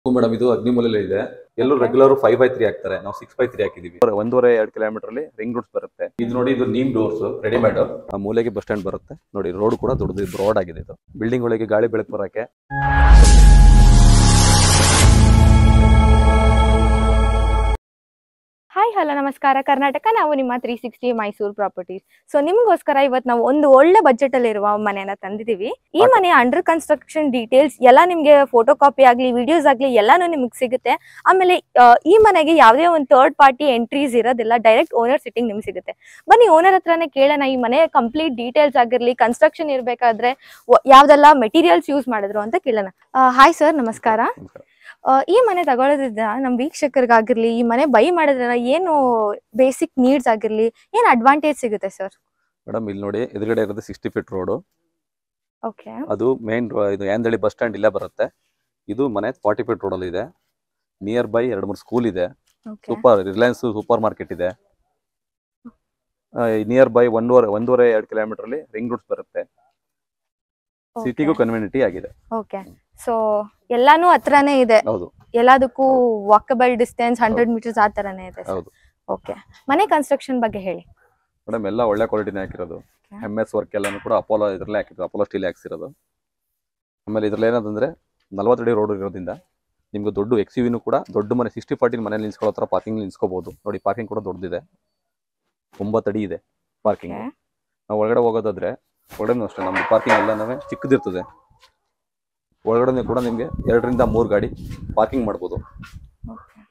Madam ಇದು ಅಗ್ನಿಮೂಲೆ ಇದೆ ಎಲ್ಲರೂ ರೆಗ್ಯುಲರ್ ಫೈವ್ ಬೈ ತ್ರೀ ಹಾಕ್ತಾರೆ ನಾವು ಸಿಕ್ಸ್ ಬೈ ತ್ರೀ ಹಾಕಿದೀವಿ ಒಂದೂವರೆ ಎರಡು ಕಿಲೋಮೀಟರ್ ಅಲ್ಲಿ ರಿಂಗ್ ರೂಟ್ಸ್ ಬರುತ್ತೆ ಇದು ನೋಡಿ ಇದು ನೀಮ್ ಡೋರ್ಸ್ ರೆಡಿಮೇಡ್ ಆ ಮೂಲೆಗೆ ಬಸ್ ಸ್ಟ್ಯಾಂಡ್ ಬರುತ್ತೆ ನೋಡಿ ರೋಡ್ ಕೂಡ ದೊಡ್ಡದು ಬ್ರಾಡ್ ಆಗಿದೆ ಇದು ಬಿಲ್ಡಿಂಗ್ ಒಳಗೆ ಗಾಳಿ ಬೆಳಕು ಬರಕ್ಕೆ ಹಾಯ್ ಹಲೋ ನಮಸ್ಕಾರ ಕರ್ನಾಟಕ ನಾವು ನಿಮ್ಮ three sixty Mysuru properties so ನಿಮಗೋಸ್ಕರ ಇವತ್ತು ನಾವು ಒಂದು ಒಳ್ಳೆ ಬಜೆಟ್ ಅಲ್ಲಿ ಇರುವ ಮನೆಯನ್ನ ತಂದಿದೀವಿ ಈ ಮನೆ ಅಂಡರ್ ಕನ್ಸ್ಟ್ರಕ್ಷನ್ ಡೀಟೇಲ್ಸ್ ಎಲ್ಲ ನಿಮ್ಗೆ ಫೋಟೋ ಕಾಪಿ ಆಗ್ಲಿ ವಿಡಿಯೋಸ್ ಆಗ್ಲಿ ಎಲ್ಲಾನು ನಿಮ್ಗೆ ಸಿಗುತ್ತೆ ಆಮೇಲೆ ಆ, ಈ ಮನೆಗೆ ಯಾವುದೇ ಒಂದು ಥರ್ಡ್ ಪಾರ್ಟಿ ಎಂಟ್ರೀಸ್ ಇರೋದಿಲ್ಲ ಡೈರೆಕ್ಟ್ ಓನರ್ ಸಿಟ್ಟಿಂಗ್ ನಿಮ್ಗೆ ಸಿಗುತ್ತೆ ಬನ್ನಿ ಓನರ್ ಹತ್ರನೇ ಕೇಳೋಣ ಈ ಮನೆ ಕಂಪ್ಲೀಟ್ ಡೀಟೇಲ್ಸ್ ಆಗಿರ್ಲಿ ಕನ್ಸ್ಟ್ರಕ್ಷನ್ ಇರಬೇಕಾದ್ರೆ ಯಾವ್ದೆಲ್ಲ ಮೆಟೀರಿಯಲ್ಸ್ ಯೂಸ್ ಮಾಡಿದ್ರು ಅಂತ ಕೇಳೋಣ ಹಾಯ್ ಸರ್ ನಮಸ್ಕಾರ ನಮಸ್ಕಾರ. ಆ, ಈ ಮನೆ ತಗೊಳ್ಳೋದ್ರಿಂದ ನಮ್ ವೀಕ್ಷಕರಿಗಾಗಿರ್ಲಿ ಈ ಮನೆ ಬೈ ಮಾಡೋದ್ರಿಂದ ಏನು ಬೇಸಿಕ್ ನೀಡ್ಸ್ ಆಗಿರ್ಲಿ ಏನ್ ಅಡ್ವಾಂಟೇಜ್ ಸಿಗುತ್ತೆ ಸರ್ ಮೇಡಮ್ ಇಲ್ಲಿ ನೋಡಿ ಎದುರುಗಡೆ ಇರೋದು ಸಿಕ್ಸ್ಟಿ ಫೀಟ್ ರೋಡ್ ಓಕೆ ಅದು ಮೇನ್ ಇದು ಯಾಂದಳಿ ಬಸ್ ಸ್ಟ್ಯಾಂಡ್ ಇಲ್ಲೇ ಬರುತ್ತೆ ಇದು ಮನೆ ಫಾರ್ಟಿ ಫೀಟ್ ರೋಡ್ ಅಲ್ಲಿ ಇದೆ ನಿಯರ್ ಬೈ ಎರಡು ಮೂರು ಸ್ಕೂಲ್ ಇದೆ okay super Reliance super market ಇದೆ ನಿಯರ್ ಬೈ ಒಂದೂವರೆ ಒಂದೂವರೆ ಎರಡು ಕಿಲೋಮೀಟರ್ ಅಲ್ಲಿ ರಿಂಗ್ ರೂಟ್ಸ್ ಬರುತ್ತೆ ಸಿಟಿಗೂ ಕನ್ವಿನಿಟಿ ಆಗಿದೆ ಓಕೆ ಸೊ ಎಲ್ಲಾನು ಹತ್ರನೇ ಇದೆ ಹೌದು ಎಲ್ಲದಕ್ಕೂ ವಾಕಬಲ್ ಡಿಸ್ಟೆನ್ಸ್ ಹಂಡ್ರೆಡ್ ಮೀಟರ್ಸ್ ಆ ತರನೇ ಇದೆ ಹೌದು ಓಕೆ ಮನೆ ಕನ್ಸ್ಟ್ರಕ್ಷನ್ ಬಗ್ಗೆ ಹೇಳಿ ಮೇಡಮ್ ಎಲ್ಲ ಒಳ್ಳೆ ಕ್ವಾಲಿಟಿನೇ ಹಾಕಿರೋದು Okay. ಎಮ್ ಎಸ್ ವರ್ಕ್ ಎಲ್ಲಾನು ಕೂಡ ಅಪೋಲೋ ಇದ್ರಲ್ಲೇ ಹಾಕಿರೋದು ಅಪೋಲೋ ಸ್ಟೀಲ್ ಹಾಕ್ಸಿರೋದು ಆಮೇಲೆ ಇದ್ರಲ್ಲಿ ಏನಂತಂದ್ರೆ ನಲ್ವತ್ತಡಿ ರೋಡ್ ಇರೋದ್ರಿಂದ ನಿಮ್ಗೆ ದೊಡ್ಡ ಎಕ್ಸ್ ವಿನು ಕೂಡ ದೊಡ್ಡ ಮನೆ ಸಿಕ್ಸ್ಟಿ ಫಾರ್ಟಿ ಮನೇಲಿ ನಿಲ್ಸ್ಕೊಳ್ಳೋ ಥರ ಪಾರ್ಕಿಂಗ್ ನಿಲ್ಸ್ಕೋಬಹುದು ನೋಡಿ ಪಾರ್ಕಿಂಗ್ ಕೂಡ ದೊಡ್ಡದಿದೆ ಒಂಬತ್ತಡಿ ಇದೆ ಪಾರ್ಕಿಂಗ್ Okay. ನಾವು ಒಳಗಡೆ ಹೋಗೋದಾದ್ರೆ ಒಳಗಡೆ ಅಷ್ಟೇ ನಮ್ದು ಪಾರ್ಕಿಂಗ್ ಎಲ್ಲ ಚಿಕ್ಕದಿರ್ತದೆ ಒಳಗಡೆ ಕೂಡ ನಿಮಗೆ ಎರಡರಿಂದ ಮೂರು ಗಾಡಿ ಪಾರ್ಕಿಂಗ್ ಮಾಡ್ಬೋದು Okay.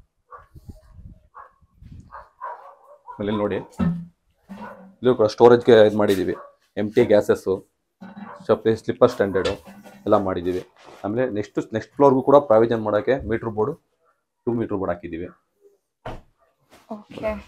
ಆಮೇಲೆ ಇಲ್ಲಿ ನೋಡಿ ಇದು ಕೂಡ ಸ್ಟೋರೇಜ್ಗೆ ಇದು ಮಾಡಿದ್ದೀವಿ M T gases slipper standard ಎಲ್ಲ ಮಾಡಿದ್ದೀವಿ ಆಮೇಲೆ ನೆಕ್ಸ್ಟ್ ನೆಕ್ಸ್ಟ್ ಫ್ಲೋರ್ಗೂ ಕೂಡ ಪ್ರಾವಿಷನ್ ಮಾಡೋಕ್ಕೆ meter board two meter board ಹಾಕಿದ್ದೀವಿ ಓಕೆ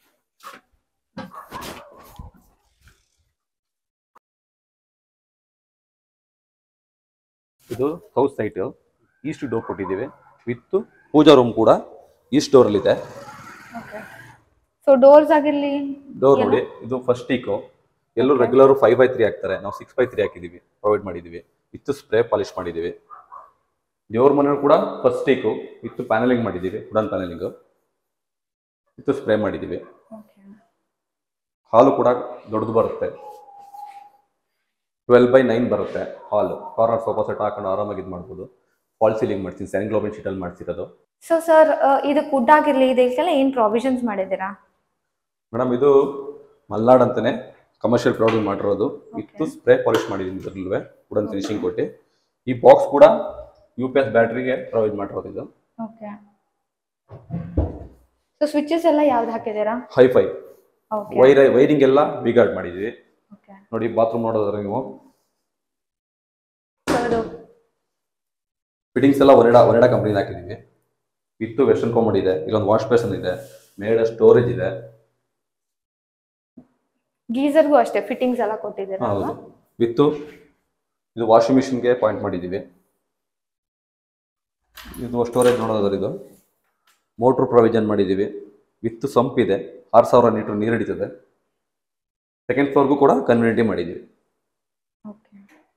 ಇದು ಸೌತ್ ಸೈಟ್ ಈಸ್ಟ್ ಡೋರ್ ಕೊಟ್ಟಿದ್ದೀವಿ ವಿತ್ ಪೂಜಾ ರೂಮ್ ಕೂಡ ಈಸ್ಟ್ ಡೋರಲ್ಲಿದೆ ಓಕೆ ಸೊ ಡೋರ್ಸ್ ಆಗಿರ್ಲಿ ಡೋರ್ ನೋಡಿ ಇದು ಫಸ್ಟ್ ಟೀಕು ಎಲ್ಲರೂ ರೆಗ್ಯುಲರ್ ಫೈವ್ ಬೈ ತ್ರೀ ಹಾಕ್ತಾರೆ ನಾವು ಸಿಕ್ಸ್ ಬೈ ತ್ರೀ ಹಾಕಿದ್ದೀವಿ ಪ್ರೊವೈಡ್ ಮಾಡಿದ್ದೀವಿ ವಿತ್ ಸ್ಪ್ರೇ ಪಾಲಿಶ್ ಮಾಡಿದ್ದೀವಿ ದೇವ್ರ ಮನೆ ಕೂಡ ಫಸ್ಟ್ ಟೀಕು ವಿತ್ ಪ್ಯಾನಲಿಂಗ್ ಮಾಡಿದ್ದೀವಿ ವುಡನ್ ಪ್ಯಾನಲಿಂಗು ವಿತ್ ಸ್ಪ್ರೇ ಮಾಡಿದ್ದೀವಿ ಓಕೆ ಹಾಲು ಕೂಡ ದೊಡ್ಡದು ಬರುತ್ತೆ ಟ್ವೆಲ್ ಬೈ ನೈನ್ ಬರುತ್ತೆ ಹಾಲು ಕಾರ್ನರ್ ಸೋಫಾ ಸೆಟ್ ಹಾಕೊಂಡು ಆರಾಮಾಗಿ ಇದು ಮಾಡ್ಬೋದು ಫಾಲ್ ಸೀಲಿಂಗ್ ಮಾಡ್ತೀನಿ ಸ್ಯಾನ್ಗ್ಲೋಬಿನ್ ಶೀಟಲ್ಲಿ ಮಾಡ್ಸಿರೋದು ಸೊ ಸರ್ ಇದು ಫುಡ್ ಆಗಿರ್ಲಿ ಇದಕ್ಕೆಲ್ಲ ಏನ್ ಪ್ರಾವಿಷನ್ಸ್ ಮಾಡಿದ್ದೀರಾ ಮೇಡಮ್ ಇದು ಮಲ್ನಾಡ್ ಅಂತಾನೆ ಕಮರ್ಷಿಯಲ್ ಕ್ರೌಡಿಂಗ್ ಮಾಡಿರೋದು ವಿತ್ Okay. ಸ್ಪ್ರೇ ಪಾಲಿಶ್ ಮಾಡಿದ್ದೀನಿ ಇದರಲ್ಲೂ ವುಡನ್ ಫಿನಿಶಿಂಗ್ ಕೊಟ್ಟು ಈ ಬಾಕ್ಸ್ ಕೂಡ ಯು ಪಿ ಎಸ್ ಬ್ಯಾಟ್ರಿಗೆ ಪ್ರೊವೈಡ್ ಮಾಡಿರೋದು ಇದು ಓಕೆ ಸೊ ಸ್ವಿಚಸ್ ಎಲ್ಲ ಯಾವ್ದು ಹಾಕಿದ್ದೀರಾ ಹೈಫೈ ಓಕೆ ವೈರ್ ವೈರಿಂಗ್ ಎಲ್ಲ ಬಿಗಾರ್ಡ್ ಮಾಡಿದ್ವಿ ಓಕೆ ನೋಡಿ ಬಾತ್ರೂಮ್ ನೋಡೋದ್ರೆ ನೀವು ಸೊ ಅದು ಫಿಟ್ಟಿಂಗ್ಸ್ ಎಲ್ಲ ಒರೆಡ ಒರೆಡ ಕಂಪ್ನಿನ ಹಾಕಿದ್ದೀವಿ ವಿತ್ ವೆಸ್ಟರ್ನ್ ಕಾಮಡ್ ಇದೆ ಇಲ್ಲೊಂದು ವಾಶ್ ಬೇಸನ್ ಇದೆ ಮೇಡ ಸ್ಟೋರೇಜ್ ಇದೆ ಗೀಸರ್ಗೂ ಅಷ್ಟೇ ಫಿಟ್ಟಿಂಗ್ಸ್ ಎಲ್ಲ ಕೊಟ್ಟಿದ್ದೀರಾ ಹೌದು ಅಲ್ವಾ ವಿತ್ ಇದು ವಾಷಿಂಗ್ ಮಿಷಿನ್ಗೆ ಪಾಯಿಂಟ್ ಮಾಡಿದ್ದೀವಿ ಇದು ಸ್ಟೋರೇಜ್ ನೋಡೋದಾದ್ರೆ ಇದು ಮೋಟ್ರ್ ಪ್ರೊವಿಷನ್ ಮಾಡಿದ್ದೀವಿ ವಿತ್ ಸಂಪ್ ಇದೆ ಆರು ಸಾವಿರ ಲೀಟರ್ ನೀರು ಹಿಡಿತದೆ ಸೆಕೆಂಡ್ ಫ್ಲೋರ್ಗೂ ಕೂಡ ಕನ್ವಿನಿಟಿ ಮಾಡಿದ್ದೀವಿ ಓಕೆ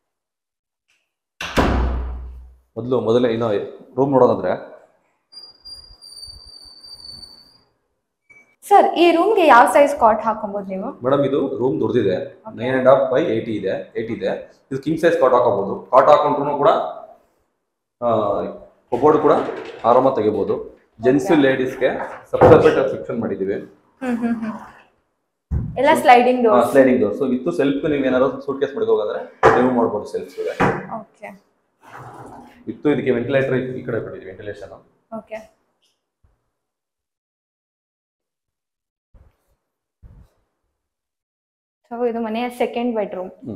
ಮೊದಲು ಮೊದಲೇ ಇನ್ನು ರೂಮ್ ನೋಡೋದಾದ್ರೆ ಸರ್ ಈ ರೂಮ್ಗೆ ಯಾವ ಸೈಜ್ ಕಾಟ್ ಹಾಕೊಬೋದು ನೀವು ಮೇಡಮ್ ಇದು ರೂಮ್ ದೊಡ್ಡದಿದೆ nine and half by eighty ಇದೆ ಏಯ್ಟಿ ಇದೆ ಇದು ಕಿಂಗ್ ಸೈಜ್ ಕಾಟ್ ಹಾಕೋಬಹುದು ಕಾಟ್ ಹಾಕೊಂಡ್ರು ಕೂಡ ಕಬೋರ್ಡ್ ಕೂಡ ಆರಾಮಾಗಿ ತೆಗಿಬೋದು ಜೆಂಟ್ಸ್ ಲೇಡೀಸ್ಗೆ ಸಪ್ರೇಟ್ ಸೆಕ್ಷನ್ ಮಾಡಿದ್ದೀವಿ ಹ್ಮ್ ಹ್ಮ್ ಹ್ಮ್ ಎಲ್ಲ sliding door sliding door so with shelf ನೀವು ಏನಾದ್ರು ಸೂಟ್ ಕೇಸ್ ಹೋಗೋದಾದ್ರೆ ರಿಮೂವ್ ಮಾಡ್ಬೋದು ಸೆಲ್ಫ್ ಓಕೆ ವಿತ್ ಇದಕ್ಕೆ ವೆಂಟಿಲೇಟರ್ ಈ ಕಡೆ ಕೊಟ್ಟಿದ್ದೀವಿ ವೆಂಟಿಲೇಷನ್ ಓಕೆ ಸೊ ಇದು ಮನೆಯ ಸೆಕೆಂಡ್ ಬೆಡ್ರೂಮ್ ಹ್ಮ್.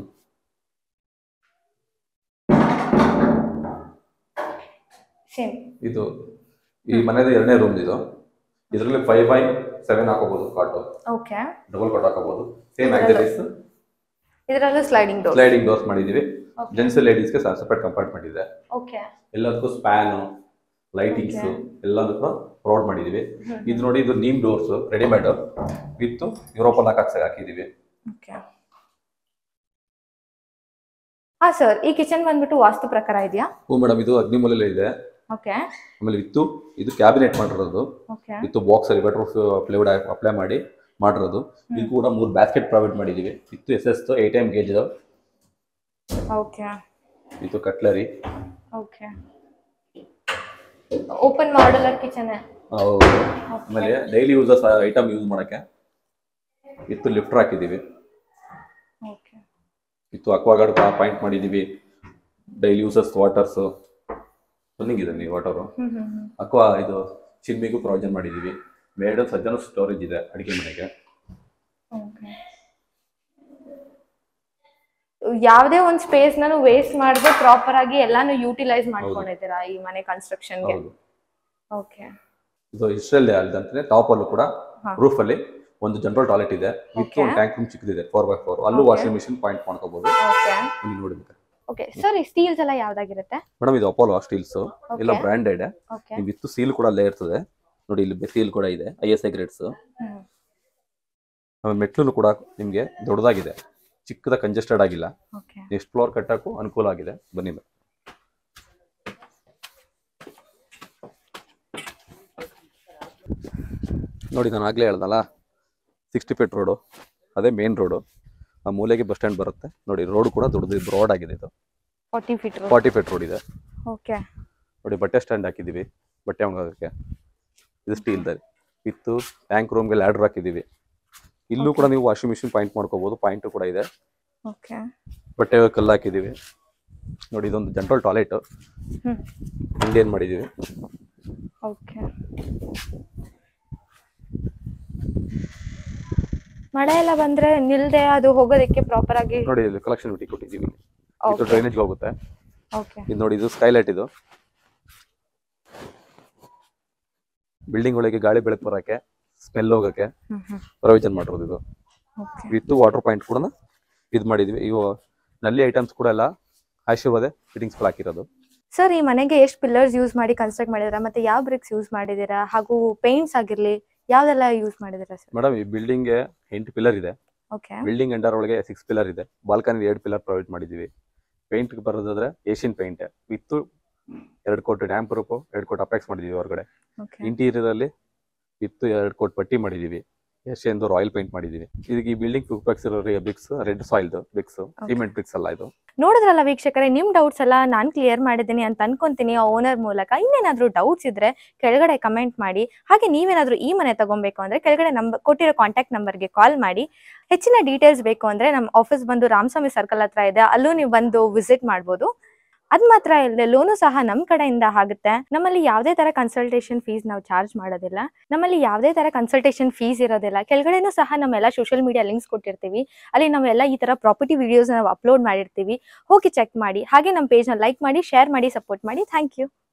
ಸೇಮ್ ಇದು ಈ ಮನೆದ ಎರಡನೇ ರೂಮ್ ಇದು ಇದರಲ್ಲಿ ಫೈವ್ ಬೈ ಸೆವೆನ್ ಹಾಕೋಬಹುದು ಕಾಟು ಓಕೆ ಡಬಲ್ ಕಾಟ್ ಹಾಕೋಬಹುದು ಸೇಮ್ ಆಕ್ಟಿವಿಟೀಸ್ ಇದರಲ್ಲೂ ಸ್ಲೈಡಿಂಗ್ ಡೋರ್ ಸ್ಲೈಡಿಂಗ್ ಡೋರ್ಸ್ ಮಾಡಿದ್ದೀವಿ Okay. ಜೆಂಟ್ಸ್ ಲೇಡೀಸ್ಗೆ ಸೆಪರೇಟ್ ಕಂಪಾರ್ಟ್ಮೆಂಟ್ ಇದೆ ಓಕೆ ಎಲ್ಲದಕ್ಕೂ ಸ್ಪ್ಯಾನು ಲೈಟಿಂಗ್ಸ್ Okay. ಎಲ್ಲದೂ ಕೂಡ ಪ್ರೊವೈಡ್ ಮಾಡಿದ್ದೀವಿ ಇದು ನೋಡಿ ಇದು ನೀಮ್ ಡೋರ್ಸ್ ರೆಡಿಮೇಡ್ ವಿತ್ ಯುರೋಪಲ್ ಹಾಕಿ ಹಾಕಿದ್ದೀವಿ ಓಕೆ ಹಾ ಸರ್ ಈ ಕಿಚನ್ ಬಂದ್ಬಿಟ್ಟು ವಾಸ್ತು ಪ್ರಕಾರ ಇದೆಯಾ ಹ್ಞೂ ಮೇಡಮ್ ಇದು ಅಗ್ನಿಮೂಲೆ ಇದೆ ಓಕೆ ಆಮೇಲೆ ವಿತ್ತು ಇದು ಕ್ಯಾಬಿನೆಟ್ ಮಾಡಿರೋದು ಓಕೆ ವಿತ್ತು ಬಾಕ್ಸ್ ಅಲ್ಲಿ ಬೆಟರ್ ಪ್ಲೇವುಡ್ ಅಪ್ಲೈ ಮಾಡಿ ಮಾಡಿರೋದು ಇದು ಕೂಡ ಮೂರು ಬ್ಯಾಸ್ಕೆಟ್ ಪ್ರೊವೈಡ್ ಮಾಡಿದೀವಿ with S S eight M gauge okay with cutlery okay open modular kitchen ಆಮೇಲೆ ಡೈಲಿ ಯೂಸಸ್ ಐಟಮ್ ಯೂಸ್ ಮಾಡಕ್ಕೆ ವಿತ್ತು ಲಿಫ್ಟರ್ ಹಾಕಿದೀವಿ ಓಕೆ ವಿತ್ತು ಅಕ್ವಾಗಾರ್ಡ್ ಪಾಯಿಂಟ್ ಮಾಡಿದೀವಿ ಡೈಲಿ ಯೂಸಸ್ ವಾಟರ್ಸ್ ರನ್ನಿಂಗ್ ಇದೆ ನೀವು ವಾಟರು ಹ್ಮ್ ಹ್ಮ್ ಹ್ಮ್ ಅಕ್ವಾ ಇದು ಚಿಮ್ಮಿಗೂ ಪ್ರಾವಿಷನ್ ಮಾಡಿದೀವಿ ಮೇಡ್ ಸಜ್ಜನ ಸ್ಟೋರೇಜ್ ಇದೆ ಅಡಿಗೆ ಮನೆಗೆ ಓಕೆ ಯಾವುದೇ ಒಂದು ಸ್ಪೇಸ್ ನಾನು ವೇಸ್ಟ್ ಮಾಡದೆ ಪ್ರಾಪರ್ ಆಗಿ ಎಲ್ಲಾನು ಯೂಟಿಲೈಸ್ ಮಾಡ್ಕೊಂಡಿದ್ದೀರಾ ಈ ಮನೆ ಕನ್ಸ್ಟ್ರಕ್ಷನ್ಗೆ ಹೌದು ಓಕೆ ಇದು ಇಷ್ಟರಲ್ಲಿ ಅಲ್ಲದಂದ್ರೆ ಟಾಪ್ ಅಲ್ಲೂ ಕೂಡ ಹಾ. ರೂಫ್ ಅಲ್ಲಿ ಒಂದು ಜನರಲ್ ಟಾಯ್ಲೆಟ್ ಇದೆ ವಿತ್ Okay. ಒಂದು ಟ್ಯಾಂಕ್ ರೂಮ್ ಚಿಕ್ಕದಿದೆ ಫೋರ್ ಬೈ ಫೋರ್ ಅಲ್ಲೂ Okay. ವಾಷಿಂಗ್ ಮಿಷಿನ್ ಪಾಯಿಂಟ್ ಮಾಡ್ಕೋಬಹುದು ಓಕೆ ಇಲ್ಲಿ ನೋಡಿದ್ರೆ ಓಕೆ ಸರ್ ಈ ಸ್ಟೀಲ್ಸ್ ಎಲ್ಲ ಯಾವ್ದಾಗಿರುತ್ತೆ ಮೇಡಮ್ ಇದು ಅಪೋಲೋ ಸ್ಟೀಲ್ಸ್ ಎಲ್ಲ Okay. Branded okay with seal ಕೂಡ ಅಲ್ಲೇ ಇರ್ತದೆ ನೋಡಿ ಇಲ್ಲಿ ಸೀಲ್ ಕೂಡ ಇದೆ ಐ ಎಸ್ ಐ ಗ್ರೇಡ್ಸ್ ಹ್ಮ್ ಆಮೇಲೆ ಮೆಟ್ಲು ಕೂಡ ನಿಮಗೆ ದೊಡ್ಡದಾಗಿದೆ ಚಿಕ್ಕದ ಕಂಜೆಸ್ಟೆಡ್ ಆಗಿಲ್ಲ ಓಕೆ ನೆಕ್ಸ್ಟ್ ಫ್ಲೋರ್ ಕಟ್ಟಕ್ಕೂ ಅನುಕೂಲ ಆಗಿದೆ ಬನ್ನಿ ಮೇಡಮ್ ನೋಡಿ ನಾನು ಆಗ್ಲೇ ಹೇಳ್ದಲ್ಲ ಸಿಕ್ಸ್ಟಿ ಫೀಟ್ ರೋಡು ಅದೇ ಮೇನ್ ರೋಡು ಆ ಮೂಲೆಗೆ ಬಸ್ ಸ್ಟ್ಯಾಂಡ್ ಬರುತ್ತೆ ನೋಡಿ ರೋಡ್ ಕೂಡ ದೊಡ್ಡದು ಬ್ರಾಡ್ ಆಗಿದೆ ಇದು forty feet forty feet road ಇದೆ ಓಕೆ ನೋಡಿ ಬಟ್ಟೆ ಸ್ಟ್ಯಾಂಡ್ ಹಾಕಿದ್ದೀವಿ ಬಟ್ಟೆ ಒಣಗೋದಕ್ಕೆ ಇದು ಸ್ಟೀಲ್ ವಿತ್ತು ಟ್ಯಾಂಕ್ ರೂಮ್ಗೆ ಲ್ಯಾಡ್ರ್ ಹಾಕಿದ್ದೀವಿ ಇಲ್ಲೂ ಕೂಡ ನೀವು ವಾಷಿಂಗ್ ಮಿಷಿನ್ ಪಾಯಿಂಟ್ ಮಾಡ್ಕೋಬಹುದು ಪಾಯಿಂಟ್ ಕೂಡ ಇದೆ ಓಕೆ ಬಟ್ಟೆ ಕಲ್ಲು ಹಾಕಿದ್ದೀವಿ ನೋಡಿ ಇದೊಂದು ಜನರಲ್ ಟಾಯ್ಲೆಟ್ ಹ್ಮ್ ಇಂಡಿಯನ್ ಮಾಡಿದ್ದೀವಿ ಓಕೆ ಮಳೆ ಎಲ್ಲ ಬಂದ್ರೆ ನಿಲ್ದೆ ಅದು ಹೋಗೋದಕ್ಕೆ ಪ್ರಾಪರ್ ಆಗಿ ನೋಡಿ ಇಲ್ಲಿ ಕಲೆಕ್ಷನ್ ಬಿಟ್ಟು ಕೊಟ್ಟಿದ್ದೀವಿ ಇದು ಓಕೆ ಡ್ರೈನೇಜ್ಗೆ ಹೋಗುತ್ತೆ ಓಕೆ ಇದು ನೋಡಿ ಇದು ಸ್ಕೈಲೈಟ್ ಇದು ಬಿಲ್ಡಿಂಗ್ ಒಳಗೆ ಗಾಳಿ ಬೆಳಕು ಬರೋಕ್ಕೆ ಸ್ಮೆಲ್ ಹೋಗೋಕ್ಕೆ ಹ್ಮ್ ಹ್ಮ್ ಪ್ರೊವಿಷನ್ ಮಾಡಿರೋದು ಇದು ಓಕೆ ವಿತ್ ವಾಟರ್ ಪಾಯಿಂಟ್ ಕೂಡ ಇದು ಮಾಡಿದ್ವಿ ಇವು ನಲ್ಲಿ ಐಟಮ್ಸ್ ಕೂಡ ಎಲ್ಲ ಆಶೀರ್ವಾದ ಫಿಟ್ಟಿಂಗ್ಸ್ ಹಾಕಿರೋದು ಸರ್ ಈ ಮನೆಗೆ ಎಷ್ಟು ಪಿಲ್ಲರ್ಸ್ ಯೂಸ್ ಮಾಡಿ ಕನ್ಸ್ಟ್ರಕ್ಟ್ ಮಾಡಿದಿರಾ ಮತ್ತೆ ಯಾವ ಬ್ರಿಕ್ಸ್ ಯೂಸ್ ಮಾಡಿದ್ದೀರಾ ಹಾಗೂ ಪೇಂಟ್ಸ್ ಆಗಿರ್ಲಿ ಯಾವ್ದೆಲ್ಲ ಯೂಸ್ ಮಾಡಿದ್ದೀರಾ ಸರ್ ಮೇಡಮ್ ಈ ಬಿಲ್ಡಿಂಗ್ಗೆ ಎಂಟು ಪಿಲ್ಲರ್ ಇದೆ ಓಕೆ ಬಿಲ್ಡಿಂಗ್ ಎಂಡರ್ ಒಳಗೆ ಸಿಕ್ಸ್ ಪಿಲ್ಲರ್ ಇದೆ ಬಾಲ್ಕನಿ ಎರಡು ಪಿಲ್ಲರ್ ಪ್ರೊವೈಡ್ ಮಾಡಿದ್ದೀವಿ ಪೇಂಟ್ ಬರೋದಾದ್ರೆ ಏಷ್ಯನ್ ಪೇಂಟ್ ವಿತ್ ಎರಡು ಕೋಟ್ ಡ್ಯಾಮ್ ಪ್ರೂಫ್ ಎರಡು ಕೋಟ್ ಅಪೆಕ್ಸ್ ಮಾಡಿದ್ದೀವಿ ಹೊರಗಡೆ ಓಕೆ ಇಂಟೀರಿಯರ್ ಅಲ್ಲಿ ವಿತ್ ಎರಡು ಕೋಟ್ ಪಟ್ಟಿ ಮಾಡಿದ್ದೀವಿ ಏಷ್ಯನ್ದು ರಾಯಲ್ ಪೇಂಟ್ ಮಾಡಿದ್ದೀವಿ ಇದಕ್ಕೆ ಈ ಬಿಲ್ಡಿಂಗ್ ಟೂಪ್ಲೆಕ್ಸ್ ಇರೋ ಬ್ರಿಕ್ಸ್ ರೆಡ್ ಸಾಯಿಲ್ದು ಬ್ರಿಕ್ಸ್ ಸಿಮೆಂಟ್ ಬ್ರಿಕ್ಸ್ ಅಲ್ಲ ಇದು ನೋಡಿದ್ರಲ್ಲ ವೀಕ್ಷಕರೇ ನಿಮ್ ಡೌಟ್ಸ್ ಎಲ್ಲ ನಾನು ಕ್ಲಿಯರ್ ಮಾಡಿದ್ದೀನಿ ಅಂತ ಅನ್ಕೊಂತೀನಿ ಓನರ್ ಮೂಲಕ ಇನ್ನೇನಾದ್ರೂ ಡೌಟ್ಸ್ ಇದ್ರೆ ಕೆಳಗಡೆ ಕಮೆಂಟ್ ಮಾಡಿ ಹಾಗೆ ನೀವೇನಾದ್ರೂ ಈ ಮನೆ ತಗೊಬೇಕು ಅಂದ್ರೆ ಕೆಳಗಡೆ ನಂಬರ್ ಕೊಟ್ಟಿರೋ ಕಾಂಟ್ಯಾಕ್ಟ್ ನಂಬರ್ಗೆ ಕಾಲ್ ಮಾಡಿ ಹೆಚ್ಚಿನ ಡೀಟೇಲ್ಸ್ ಬೇಕು ಅಂದ್ರೆ ನಮ್ಮ ಆಫೀಸ್ ಬಂದು ರಾಮಸ್ವಾಮಿ ಸರ್ಕಲ್ ಹತ್ರ ಇದೆ ಅಲ್ಲೂ ನೀವು ಬಂದು ವಿಸಿಟ್ ಮಾಡ್ಬೋದು ಅದ್ ಮಾತ್ರ ಇಲ್ಲದೆ ಲೋನು ಸಹ ನಮ್ಮ ಕಡೆಯಿಂದ ಆಗುತ್ತೆ ನಮ್ಮಲ್ಲಿ ಯಾವುದೇ ತರ ಕನ್ಸಲ್ಟೇಷನ್ ಫೀಸ್ ನಾವು ಚಾರ್ಜ್ ಮಾಡೋದಿಲ್ಲ ನಮ್ಮಲ್ಲಿ ಯಾವುದೇ ತರ ಕನ್ಸಲ್ಟೇಷನ್ ಫೀಸ್ ಇರೋದಿಲ್ಲ ಕೆಳಗಡೆನೂ ಸಹ ನಮ್ಮೆಲ್ಲ ಸೋಷಿಯಲ್ ಮೀಡಿಯಾ ಲಿಂಕ್ಸ್ ಕೊಟ್ಟಿರ್ತೀವಿ ಅಲ್ಲಿ ನಾವೆಲ್ಲ ಈ ತರ ಪ್ರಾಪರ್ಟಿ ವಿಡಿಯೋಸ್ ನಾವು ಅಪ್ಲೋಡ್ ಮಾಡಿರ್ತೀವಿ ಹೋಗಿ ಚೆಕ್ ಮಾಡಿ ಹಾಗೆ ನಮ್ಮ ಪೇಜ್ನ ಲೈಕ್ ಮಾಡಿ ಶೇರ್ ಮಾಡಿ ಸಪೋರ್ಟ್ ಮಾಡಿ ಥ್ಯಾಂಕ್ ಯು